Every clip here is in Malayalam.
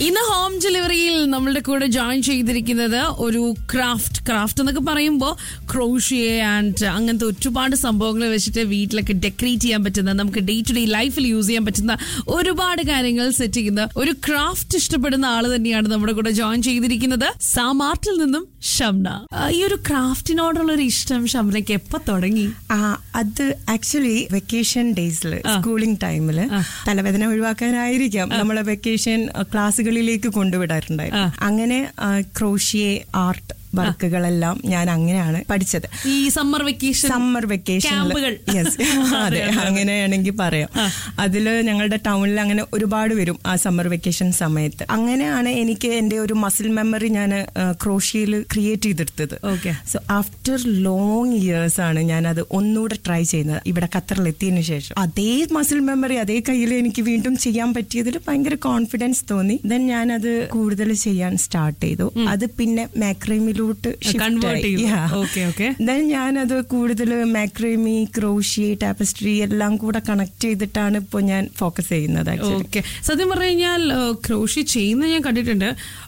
ഇന്ന് ഹോം ഡെലിവറിയിൽ നമ്മളുടെ കൂടെ ജോയിൻ ചെയ്തിരിക്കുന്നത് ഒരു ക്രാഫ്റ്റ് ക്രാഫ്റ്റ് എന്നൊക്കെ പറയുമ്പോൾ ക്രോഷിയെ ആൻഡ് അങ്ങനത്തെ ഒരുപാട് സംഭവങ്ങൾ വെച്ചിട്ട് വീട്ടിലൊക്കെ ഡെക്കറേറ്റ് ചെയ്യാൻ പറ്റുന്ന നമുക്ക് ഡേ ടു ഡേ ലൈഫിൽ യൂസ് ചെയ്യാൻ പറ്റുന്ന ഒരുപാട് കാര്യങ്ങൾ സെറ്റ് ചെയ്യുന്ന ഒരു ക്രാഫ്റ്റ് ഇഷ്ടപ്പെടുന്ന ആള് തന്നെയാണ് നമ്മുടെ കൂടെ ജോയിൻ ചെയ്തിരിക്കുന്നത് സാമാർട്ടിൽ നിന്നും ഷംന ആ, ഈ ഒരു ക്രാഫ്റ്റിനോടുള്ള ഒരു ഇഷ്ടം ഷംനയ്ക്ക് എപ്പോ തുടങ്ങി ആ, അത് ആക്ച്വലി വെക്കേഷൻ ഡേയ്സിൽ സ്കൂളിംഗ് ടൈമില് തലവേദന ഒഴിവാക്കാനായിരിക്കാം നമ്മളെ വെക്കേഷൻ ക്ലാസ്സുകളിലേക്ക് കൊണ്ടുവിടാറുണ്ടായിരുന്നു അങ്ങനെ ക്രോഷിയെ ആർട്ട് വർക്കുകളെല്ലാം ഞാൻ അങ്ങനെയാണ് പഠിച്ചത് ഈ സമ്മർ വെക്കേഷൻ സമ്മർ വെക്കേഷൻ ക്യാമ്പുകൾ. യെസ് അതെ അങ്ങനെയാണെങ്കിൽ പറയാം അതില് ഞങ്ങളുടെ ടൗണിൽ അങ്ങനെ ഒരുപാട് വരും ആ സമ്മർ വെക്കേഷൻ സമയത്ത് അങ്ങനെയാണ് എനിക്ക് എന്റെ ഒരു മസിൽ മെമ്മറി ഞാൻ ക്രോഷിയിൽ ക്രിയേറ്റ് ചെയ്തെടുത്തത് Okay. So after long years ആണ് ഞാൻ അത് ഒന്നുകൂടെ ട്രൈ ചെയ്യുന്നത് ഇവിടെ ഖത്തറിൽ എത്തിയതിനു ശേഷം അതേ മസിൽ മെമ്മറി അതേ കയ്യിൽ എനിക്ക് വീണ്ടും ചെയ്യാൻ പറ്റിയതിൽ ഭയങ്കര കോൺഫിഡൻസ് തോന്നി ദെൻ ഞാൻ അത് കൂടുതൽ ചെയ്യാൻ സ്റ്റാർട്ട് ചെയ്തു അത് പിന്നെ മാക്രൈമിലോട്ട് Convert ചെയ്തു. Okay, okay. ദെൻ ഞാനത് കൂടുതൽ മാക്രേമി ക്രോഷി ടാപ്പസ്ട്രി എല്ലാം കൂടെ കണക്ട് ചെയ്തിട്ടാണ് ഇപ്പോൾ ഞാൻ ഫോക്കസ് ചെയ്യുന്നത് actually. ഓക്കെ സത്യം പറഞ്ഞു കഴിഞ്ഞാൽ ക്രോഷി ചെയ്യുന്ന ഞാൻ കണ്ടിട്ടുണ്ട്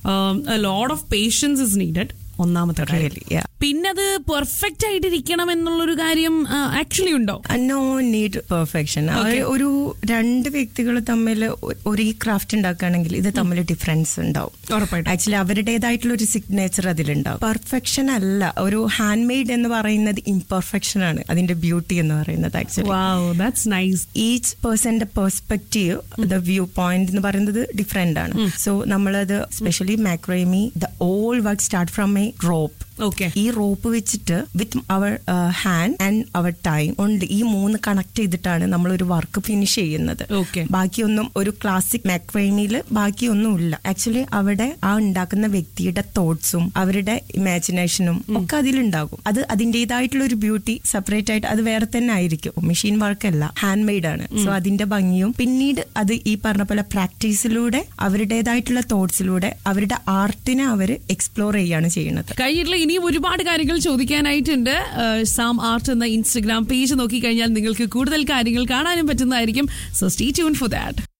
lot of patience is needed ഒന്നാമത്തെ കാര്യം Really, yeah. പിന്നെ അത് പെർഫെക്റ്റ് ആയിട്ട് ഇരിക്കണം എന്നുള്ളൊരു കാര്യം ആക്ച്വലി ഉണ്ടോ നോ നീഡ് പെർഫെക്ഷൻ ഒരു രണ്ട് വ്യക്തികൾ തമ്മിൽ ഒ- ഒരേ ക്രാഫ്റ്റ് ഉണ്ടാക്കുകയാണെങ്കിൽ ഇത് തമ്മിൽ ഡിഫറൻസ് ഉണ്ടാവും ഉറപ്പായിട്ടും ആക്ച്വലി അവരുടേതായിട്ടുള്ള ഒരു സിഗ്നേച്ചർ അതിലുണ്ടാവും പെർഫെക്ഷൻ അല്ല ഒരു ഹാൻഡ് മെയ്ഡ് എന്ന് പറയുന്നത് ഇംപെർഫെക്ഷൻ ആണ് അതിന്റെ ബ്യൂട്ടി എന്ന് പറയുന്നത് actually wow that's nice each പേഴ്സന്റെ പെർസ്പെക്റ്റീവ് ദ വ്യൂ പോയിന്റ് എന്ന് പറയുന്നത് ഡിഫറെന്റ് ആണ് സോ നമ്മളത് specially macrame the whole work start from a rope okay ഈ റോപ്പ് വെച്ചിട്ട് with our hand and our time ഉണ്ട് ഈ മൂന്ന് കണക്ട് ചെയ്തിട്ടാണ് നമ്മൾ ഒരു വർക്ക് ഫിനിഷ് ചെയ്യുന്നത് Okay. ബാക്കിയൊന്നും ഒരു ക്ലാസിക് മാക്രൈമിയിൽ ബാക്കിയൊന്നും ഇല്ല ആക്ച്വലി അവിടെ ആ ഉണ്ടാക്കുന്ന വ്യക്തിയുടെ തോട്ട്സും അവരുടെ ഇമാജിനേഷനും ഒക്കെ അതിലുണ്ടാകും അത് അതിൻ്റെതായിട്ടുള്ള ഒരു ബ്യൂട്ടി സെപ്പറേറ്റ് ആയിട്ട് അത് വേറെ തന്നെ ആയിരിക്കും മെഷീൻ വർക്ക് അല്ല ഹാൻഡ് മെയ്ഡ് ആണ് സോ അതിന്റെ ഭംഗിയും പിന്നീട് അത് ഈ പറഞ്ഞ പോലെ പ്രാക്ടീസിലൂടെ അവരുടേതായിട്ടുള്ള തോട്ട്സിലൂടെ അവരുടെ ആർട്ടിനെ അവർ എക്സ്പ്ലോർ ചെയ്യാണ് ചെയ്യുന്നത് കഴിഞ്ഞിട്ടുള്ള ഇനിയും ഒരുപാട് കാര്യങ്ങൾ ചോദിക്കാനായിട്ടുണ്ട് ഏഹ്, സാം ആർട്ട് എന്ന ഇൻസ്റ്റഗ്രാം പേജ് നോക്കിക്കഴിഞ്ഞാൽ നിങ്ങൾക്ക് കൂടുതൽ കാര്യങ്ങൾ കാണാനും പറ്റുന്നതായിരിക്കും so stay tune for that